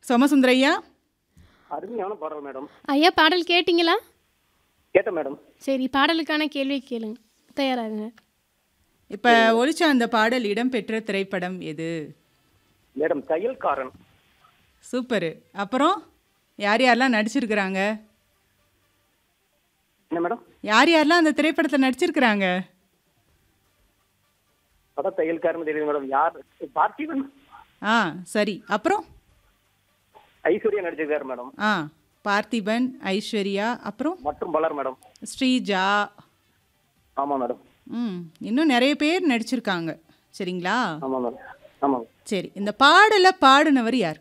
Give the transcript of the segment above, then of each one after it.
சோமசுந்தரையா அருமையான பாடல் மேடம் ஐயா பாடல் கேட்டிங்களா கேட்டேன் மேடம் சரி பாடலுக்கான கேள்வி கேளுங்க தயாராகுங்க இப்போ ஒலிச்ச அந்த பாடல் இடம்பெற்ற திரைப்படம் எது மேடம் தையல்காரன் சூப்பரு அப்புறம் யார் யாரெல்லாம் நடிச்சிருக்கிறாங்க என்ன மேடம் யார் யாரெல்லாம் அந்த திரைப்படத்தில் நடிச்சிருக்கிறாங்க அதான் தையல்காரன் தெரியுது மேடம் யார் பார்த்திபன் ஆ சரி அப்புறம் ஐஸ்வர்யா நடிச்சிருக்காரு மேடம் ஆ பார்த்திபன் ஐஸ்வர்யா அப்புறம் மற்றும் பலர் மேடம் ஸ்ரீஜா ஆமா மேடம் ம் இன்னும் நிறைய பேர் நடிச்சிருக்காங்க சரிங்களா ஆமா மேடம் ஆமாங்க சரி இந்த பாடலை பாடினவர் யார்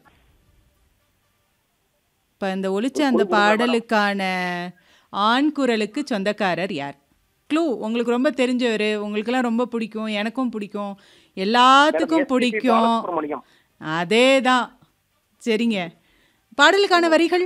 இப்போ இந்த ஒலிச்ச அந்த பாடலுக்கான ஆண் குரலுக்கு சொந்தக்காரர் யார் க்ளூ உங்களுக்கு ரொம்ப தெரிஞ்சவர் உங்களுக்கெல்லாம் ரொம்ப பிடிக்கும் எனக்கும் பிடிக்கும் எல்லாத்துக்கும் பிடிக்கும் சுப்பிரமணியம் அதே தான் சரிங்க பாடலுக்கான வரிகள்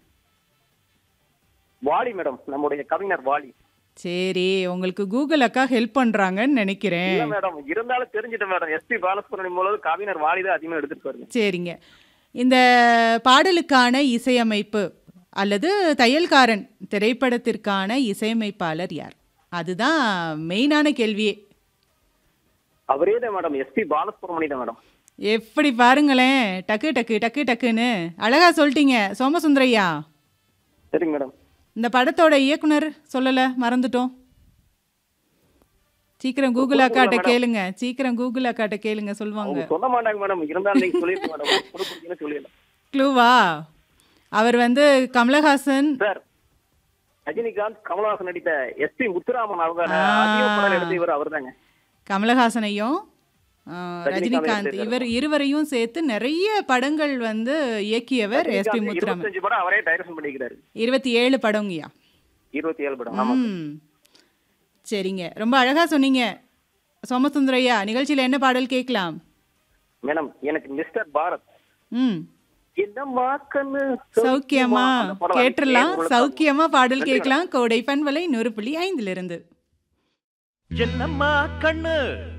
வாலி மேடம் நம்முடைய கவிஞர் வாலி சரி உங்களுக்கு கூகுள் அக்கா ஹெல்ப் பண்ணுறாங்கன்னு நினைக்கிறேன் இல்ல மேடம் இருந்தாலும் தெரிஞ்சுட்டேன் மேடம் எஸ்பி பாலசுப்ரமணியம் மூலம் கவிஞர் வாலி தான் அதிகமா எடுத்துட்டு பாருங்க சரிங்க இந்த பாடலுக்கான இசையமைப்பு அல்லது தையல்காரன் திரைப்படத்திற்கான இசையமைப்பாளர் யார் அதுதான் மெயினான கேள்வியே அவரே தான் மேடம் எஸ்பி பாலசுப்ரமணியம் தான் மேடம் எப்படி பாருங்களேன் டக்கு டக்கு டக்கு டக்குன்னு அழகா சொல்லிட்டீங்க சோமசுந்தரையா சரிங்க மேடம் இந்த படத்தோட இயக்குனர் சொல்லலை மறந்துட்டோம் சீக்கிரம் கூகுள் அக்காட்ட கேளுங்க சீக்கிரம் கூகுள் அக்காட்ட கேளுங்க சொல்லுவாங்க அவங்க சொல்ல மாட்டாங்க மேடம் இருந்தாலும் நீங்க சொல்லிருக்க மேடம் கொடுக்குறீங்கன்னு சொல்லிடலாம் க்ளூவா அவர் வந்து கமலஹாசன் சார் ரஜினிகாந்த் கமலஹாசன் நடித்த எஸ்பி முத்துராமன் அவங்க அதிக படம் எடுத்த இவர் அவர்தாங்க கமலஹாசனையும் ஆ, ரஜினிகாந்த் ரஜினிகாந்த் இவர் இருவரையும் சேர்த்து நிறைய படங்கள் வந்து இயக்கியவர் எஸ்பி முத்துராமன் இருபத்தஞ்சு படம் அவரே டைரக்ஷன் பண்ணிக்கிறாரு இருபத்தி ஏழு படங்கய்யா இருபத்தி ஏழு படம் ஆமா ம் சரிங்க ரொம்ப அழகா சொன்னீங்க சோமசுந்தரையா நிகழ்ச்சியில் என்ன பாடல் கேட்கலாம் மேடம் எனக்கு மிஸ்டர் பாரத் ம் என்னம்மா கண்ணு சௌக்கியமா அந்த படம் கேட்டுடலாம் உங்களுக்கு சௌக்கியமா பாடல் கேட்கலாம் கோடை பண்பலை நூறு புள்ளி ஐந்துல இருந்து என்னம்மா கண்ணு